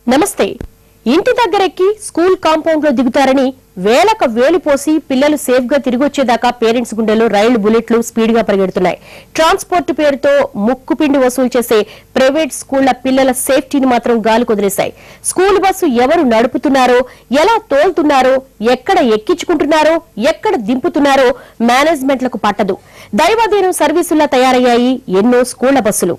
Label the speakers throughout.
Speaker 1: నమస్తే ఇంటి దగ్గరెక్కి school compound లో దిగుతారని వేలకు వేలు పోసి పిల్లలు సేఫ్ గా తిరిగొచ్చేదాకా పేరెంట్స్ గుండెలో రైళ్లు బుల్లెట్లు స్పీడ్ గా పరిగెడుతున్నాయి ట్రాన్స్పోర్ట్ పేరుతో ముక్కు పిండి వసూలు చేసే ప్రైవేట్ స్కూళ్ల పిల్లల సేఫ్టీని మాత్రం గాలి కుదిరేశాయి స్కూల్ బస్సు ఎవరు నడుపుతున్నారో ఎలా తోలుతున్నారో ఎక్కడ ఎక్కించుకుంటున్నారో ఎక్కడ దింపుతున్నారో మేనేజ్మెంట్లకు పట్టదు దైవాధీనం సర్వీసుల్లా తయారయ్యాయి ఎన్నో స్కూళ్ల బస్సులు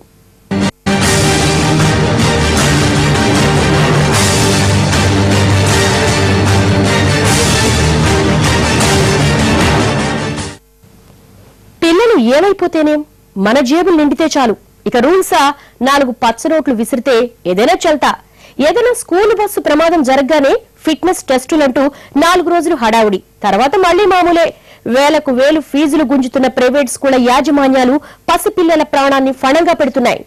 Speaker 1: పిల్లలు ఏమైపోతేనేం మన జేబులు నిండితే చాలు ఇక రూల్సా నాలుగు పచ్చ నోట్లు విసిరితే ఏదైనా చల్తా ఏదైనా స్కూల్ బస్సు ప్రమాదం జరగగానే ఫిట్నెస్ టెస్టులంటూ నాలుగు రోజులు హడావుడి తర్వాత మళ్లీ మామూలే వేలకు వేలు ఫీజులు గుంజుతున్న ప్రైవేట్ స్కూళ్ల యాజమాన్యాలు పసిపిల్లల ప్రాణాన్ని ఫణంగా పెడుతున్నాయి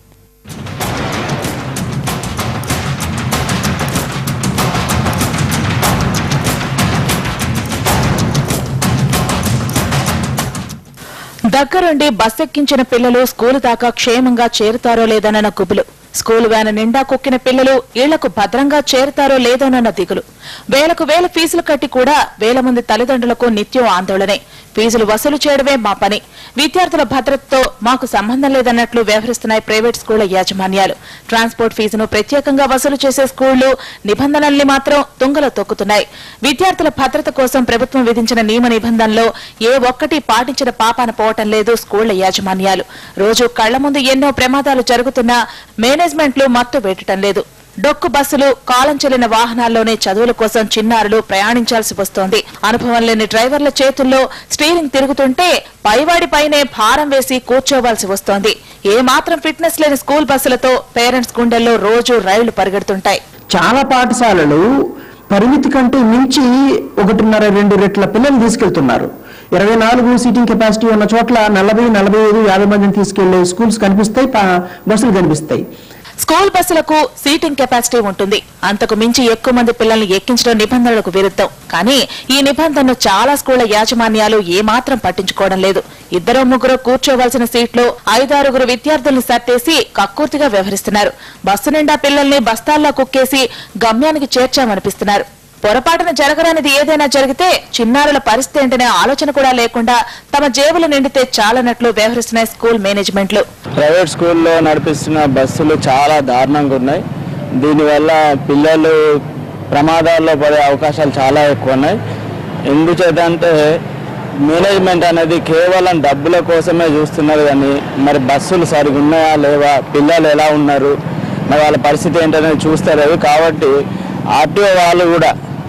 Speaker 2: దగ్గరుండి బస్ ఎక్కించిన పిల్లలు స్కూలు దాకా క్షేమంగా చేరుతారో లేదన్న గుబులు స్కూలు వ్యాన్ నిండా కుక్కిన పిల్లలు ఇళ్లకు భద్రంగా చేరుతారో లేదోనన్న దిగులు వేలకు వేల ఫీజులు కట్టి కూడా వేల మంది తల్లిదండ్రులకు నిత్యం ఆందోళనే ఫీజులు వసూలు చేయడమే మా పని విద్యార్థుల భద్రతతో మాకు సంబంధం లేదన్నట్లు వ్యవహరిస్తున్నాయి ప్రైవేట్ స్కూళ్ల యాజమాన్యాలు ట్రాన్స్పోర్ట్ ఫీజును ప్రత్యేకంగా వసూలు చేసే స్కూళ్లు నిబంధనల్ని మాత్రం తుంగలో తొక్కుతున్నాయి విద్యార్థుల భద్రత కోసం ప్రభుత్వం విధించిన నియమ నిబంధనలో ఏ ఒక్కటి పాటించిన పాపాన పోవటం లేదు స్కూళ్ల యాజమాన్యాలు రోజు కళ్ల ముందు ఎన్నో ప్రమాదాలు జరుగుతున్నా మేనేజ్మెంట్లు మత్తు పెట్టడం లేదు డొక్కు బస్సులు కాలం చెల్లిన వాహనాల్లోనే చదువుల కోసం చిన్నారులు ప్రయాణించాల్సి వస్తోంది అనుభవం లేని డ్రైవర్ల చేతుల్లో స్టీరింగ్ తిరుగుతుంటే పైవాడిపైనే భారం వేసి కూర్చోవాల్సి వస్తోంది ఏ మాత్రం ఫిట్నెస్ లేని స్కూల్ బస్సులతో పేరెంట్స్ గుండెల్లో రోజు రైళ్లు పరిగెడుతుంటాయి
Speaker 3: చాలా పాఠశాలలు పరిమితి కంటే మించి ఒకటిన్నర రెండు రెట్ల పిల్లలు తీసుకెళ్తున్నారు ఇరవై నాలుగు సీటింగ్ కెపాసిటీ ఉన్న చోట్ల నలభై నలభై ఐదు యాభై మందిని తీసుకెళ్లే స్కూల్స్ కనిపిస్తాయి పా- బస్సులు కనిపిస్తాయి
Speaker 2: స్కూల్ బస్సులకు సీటింగ్ కెపాసిటీ ఉంటుంది అంతకు మించి ఎక్కువ మంది పిల్లల్ని ఎక్కించడం నిబంధనలకు విరుద్ధం కానీ ఈ నిబంధనను చాలా స్కూళ్ల యాజమాన్యాలు ఏమాత్రం పట్టించుకోవడం లేదు ఇద్దరు ముగ్గురు కూర్చోవలసిన సీట్లో ఐదారుగురు విద్యార్థుల్ని సర్దేసి కక్కుర్తిగా వ్యవహరిస్తున్నారు బస్సు నిండా పిల్లల్ని బస్తాల్లో కుక్కేసి గమ్యానికి చేర్చామనిపిస్తున్నారు పొరపాటున జరగరానిది ఏదైనా జరిగితే చిన్నారుల పరిస్థితి ఏంటనే ఆలోచన కూడా లేకుండా తమ జేబులు నిండితే చాలన్నట్లు వ్యవహరిస్తున్నాయి స్కూల్ మేనేజ్మెంట్లు
Speaker 4: ప్రైవేట్ స్కూల్లో నడిపిస్తున్న బస్సులు చాలా దారుణంగా ఉన్నాయి దీనివల్ల పిల్లలు ప్రమాదాల్లో పడే అవకాశాలు చాలా ఎక్కువ ఉన్నాయి ఎందుచేత అంటే మేనేజ్మెంట్ అనేది కేవలం డబ్బుల కోసమే చూస్తున్నారు కానీ మరి బస్సులు సరిగా ఉన్నాయా లేవా పిల్లలు ఎలా ఉన్నారు మరి వాళ్ళ పరిస్థితి ఏంటనేది చూస్తారు కాబట్టి ఆర్టీఓ వాళ్ళు కూడా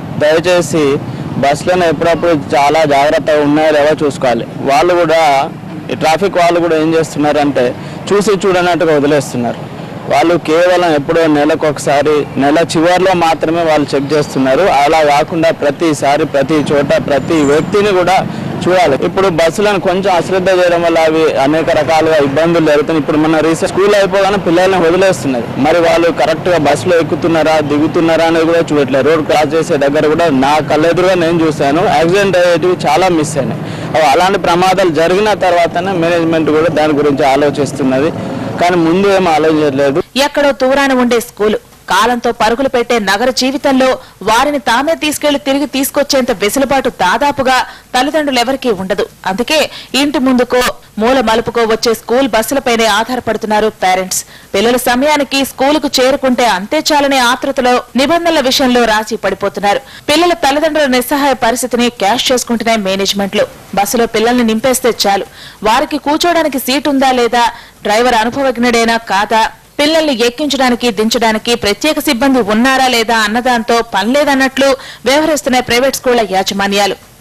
Speaker 4: దయచేసి బస్సులను ఎప్పుడప్పుడు చాలా జాగ్రత్తగా ఉన్నాయో లేవో చూసుకోవాలి వాళ్ళు కూడా ఈ ట్రాఫిక్ వాళ్ళు కూడా ఏం చేస్తున్నారంటే చూసి చూడనట్టుగా వదిలేస్తున్నారు వాళ్ళు కేవలం ఎప్పుడో నెలకు ఒకసారి నెల చివరిలో మాత్రమే వాళ్ళు చెక్ చేస్తున్నారు అలా కాకుండా ప్రతిసారి ప్రతి చోట ప్రతి వ్యక్తిని కూడా చూడాలి ఇప్పుడు బస్సులను కొంచెం అశ్రద్ధ చేయడం వల్ల అవి అనేక రకాలుగా ఇబ్బందులు జరుగుతున్నాయి ఇప్పుడు మన రీసెంట్ స్కూల్ అయిపోగానే పిల్లల్ని వదిలేస్తున్నది మరి వాళ్ళు కరెక్ట్ గా బస్సులో ఎక్కుతున్నారా దిగుతున్నారా అనేది కూడా చూడట్లేదు రోడ్ క్రాస్ చేసే దగ్గర కూడా నా కళ్ళెదురుగా నేను చూశాను యాక్సిడెంట్ అయ్యేటివి చాలా మిస్ అయినాయి అవి అలాంటి ప్రమాదాలు జరిగిన తర్వాతనే మేనేజ్మెంట్ కూడా దాని గురించి ఆలోచిస్తున్నది కానీ ముందు ఏం ఆలోచించట్లేదు
Speaker 2: ఎక్కడో దూరాన ఉండే స్కూలు కాలంతో పరుగులు పెట్టే నగర జీవితంలో వారిని తామే తీసుకెళ్లి తిరిగి తీసుకొచ్చేంత వెసులుబాటు దాదాపుగా తల్లిదండ్రులెవరికీ ఉండదు అందుకే ఇంటి ముందుకో మూల మలుపుకో వచ్చే స్కూల్ బస్సులపైనే ఆధారపడుతున్నారు పేరెంట్స్ పిల్లల సమయానికి స్కూలుకు చేరుకుంటే అంతే చాలనే ఆతృతలో నిబంధనల విషయంలో రాజీ పడిపోతున్నారు పిల్లల తల్లిదండ్రుల నిస్సహాయ పరిస్థితిని క్యాష్ చేసుకుంటున్నాయి మేనేజ్మెంట్లు బస్సులో పిల్లల్ని నింపేస్తే చాలు వారికి కూర్చోడానికి సీట్ ఉందా లేదా డ్రైవర్ అనుభవజ్ఞుడేనా కాదా పిల్లల్ని ఎక్కించడానికి దించడానికి ప్రత్యేక సిబ్బంది ఉన్నారా లేదా అన్నదాంతో పనిలేదన్నట్లు వ్యవహరిస్తున్నాయి ప్రైవేట్ స్కూళ్ల యాజమాన్యాలు